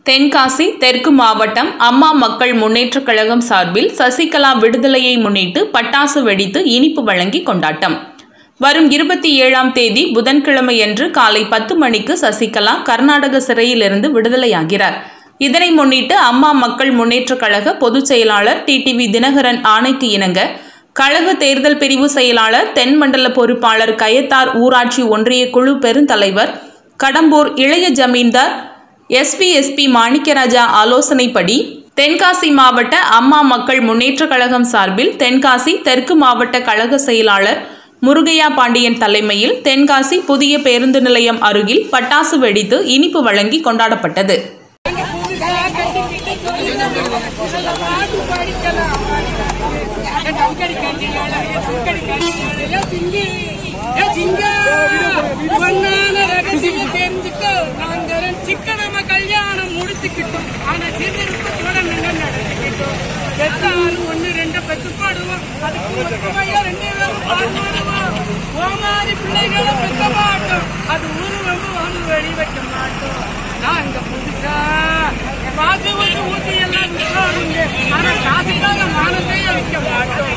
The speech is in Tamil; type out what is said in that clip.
தென்காசி தெற்கு மாவட்டம் அம்மா மக்கள் முன்னேற்றக் கழகம் சார்பில் சசிகலா விடுதலையை முன்னிட்டு பட்டாசு வெடித்து இனிப்பு வழங்கி கொண்டாட்டம் வரும் இருபத்தி ஏழாம் தேதி புதன்கிழமையன்று காலை பத்து மணிக்கு சசிகலா கர்நாடக சிறையிலிருந்து விடுதலையாகிறார் இதனை முன்னிட்டு அம்மா மக்கள் முன்னேற்றக் கழக பொதுச் செயலாளர் டிடிவி தினகரன் ஆணைக்கு இணங்க கழக தேர்தல் பிரிவு செயலாளர் தென் மண்டல பொறுப்பாளர் கயத்தார் ஊராட்சி ஒன்றிய குழு பெருந்தலைவர் கடம்பூர் இளைய ஜமீன்தார் எஸ்பிஎஸ்பி மாணிக்கராஜா ஆலோசனைப்படி தென்காசி மாவட்ட அம்மா மக்கள் முன்னேற்றக் கழகம் சார்பில் தென்காசி தெற்கு மாவட்ட கழக செயலாளர் முருகையா பாண்டியன் தலைமையில் தென்காசி புதிய பேருந்து நிலையம் அருகில் பட்டாசு வெடித்து இனிப்பு வழங்கி கொண்டாடப்பட்டது சிக்கனம கல்யாணம் முடிச்சுக்கிட்டோம் ஆனா சீர்திருத்தத்தோட நின்று நடந்துக்கிட்டோம் பெத்தாலும் ஒண்ணு ரெண்டு பெத்து போடுவோம் அதுக்கு மொத்தமாயா ரெண்டு பேரும் பாடுவோம் ஓமாரி பிள்ளைகளை பெத்த மாட்டோம் அது ஊரு ரொம்ப வந்து வெளி வைக்க மாட்டோம் நாங்க புதுசா காசு ஊற்றி ஊற்றி எல்லாம் விட்டுறோம் ஆனா காசுக்காக மானத்தையே வைக்க மாட்டோம்